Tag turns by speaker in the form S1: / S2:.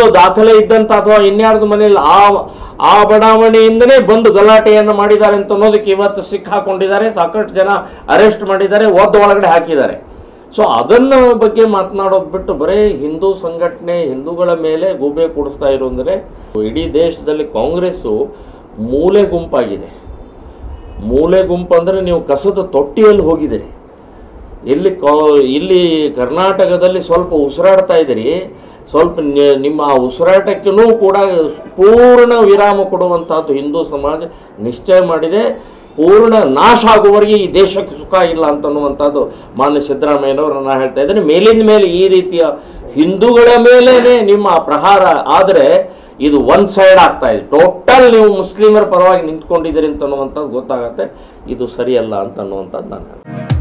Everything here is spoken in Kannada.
S1: ದಾಖಲೆ ಇದ್ದಂತ ಅಥವಾ ಇನ್ಯಾರ್ದು ಮನೆಯಲ್ಲಿ ಆ ಆ ಬಡಾವಣೆಯಿಂದನೇ ಬಂದು ಗಲಾಟೆಯನ್ನು ಮಾಡಿದ್ದಾರೆ ಅಂತ ಅನ್ನೋದಕ್ಕೆ ಇವತ್ತು ಸಿಕ್ಕಾಕೊಂಡಿದ್ದಾರೆ ಸಾಕಷ್ಟು ಜನ ಅರೆಸ್ಟ್ ಮಾಡಿದ್ದಾರೆ ಒದ್ದು ಒಳಗಡೆ ಹಾಕಿದ್ದಾರೆ ಸೊ ಅದನ್ನ ಬಗ್ಗೆ ಮಾತನಾಡೋದು ಬಿಟ್ಟು ಬರೀ ಹಿಂದೂ ಸಂಘಟನೆ ಹಿಂದೂಗಳ ಮೇಲೆ ಗೂಬೆ ಕೂಡಿಸ್ತಾ ಇರೋ ಅಂದರೆ ಇಡೀ ದೇಶದಲ್ಲಿ ಕಾಂಗ್ರೆಸ್ಸು ಮೂಲೆ ಗುಂಪಾಗಿದೆ ಮೂಲೆ ಗುಂಪು ಅಂದರೆ ನೀವು ಕಸದ ತೊಟ್ಟಿಯಲ್ಲಿ ಹೋಗಿದ್ದೀರಿ ಇಲ್ಲಿ ಕಾ ಇಲ್ಲಿ ಕರ್ನಾಟಕದಲ್ಲಿ ಸ್ವಲ್ಪ ಉಸಿರಾಡ್ತಾ ಇದ್ದೀರಿ ಸ್ವಲ್ಪ ನಿ- ನಿಮ್ಮ ಆ ಉಸಿರಾಟಕ್ಕೂ ಕೂಡ ಪೂರ್ಣ ವಿರಾಮ ಕೊಡುವಂತಹದ್ದು ಹಿಂದೂ ಸಮಾಜ ನಿಶ್ಚಯ ಮಾಡಿದೆ ಪೂರ್ಣ ನಾಶ ಆಗುವವರೆಗೆ ಈ ದೇಶಕ್ಕೆ ಸುಖ ಇಲ್ಲ ಅಂತನ್ನುವಂಥದ್ದು ಮಾನ್ಯ ಸಿದ್ದರಾಮಯ್ಯನವರು ನಾನು ಹೇಳ್ತಾ ಇದ್ದೇನೆ ಮೇಲಿಂದ ಮೇಲೆ ಈ ರೀತಿಯ ಹಿಂದೂಗಳ ಮೇಲೇನೆ ನಿಮ್ಮ ಪ್ರಹಾರ ಆದರೆ ಇದು ಒನ್ ಸೈಡ್ ಆಗ್ತಾ ಇದೆ ಟೋಟಲ್ ನೀವು ಮುಸ್ಲಿಮರ ಪರವಾಗಿ ನಿಂತ್ಕೊಂಡಿದ್ದೀರಿ ಅಂತ ಅನ್ನುವಂಥದ್ದು ಗೊತ್ತಾಗತ್ತೆ ಇದು ಸರಿಯಲ್ಲ ಅಂತ ಅನ್ನುವಂಥದ್ದು ನಾನು ಹೇಳ್ತೀನಿ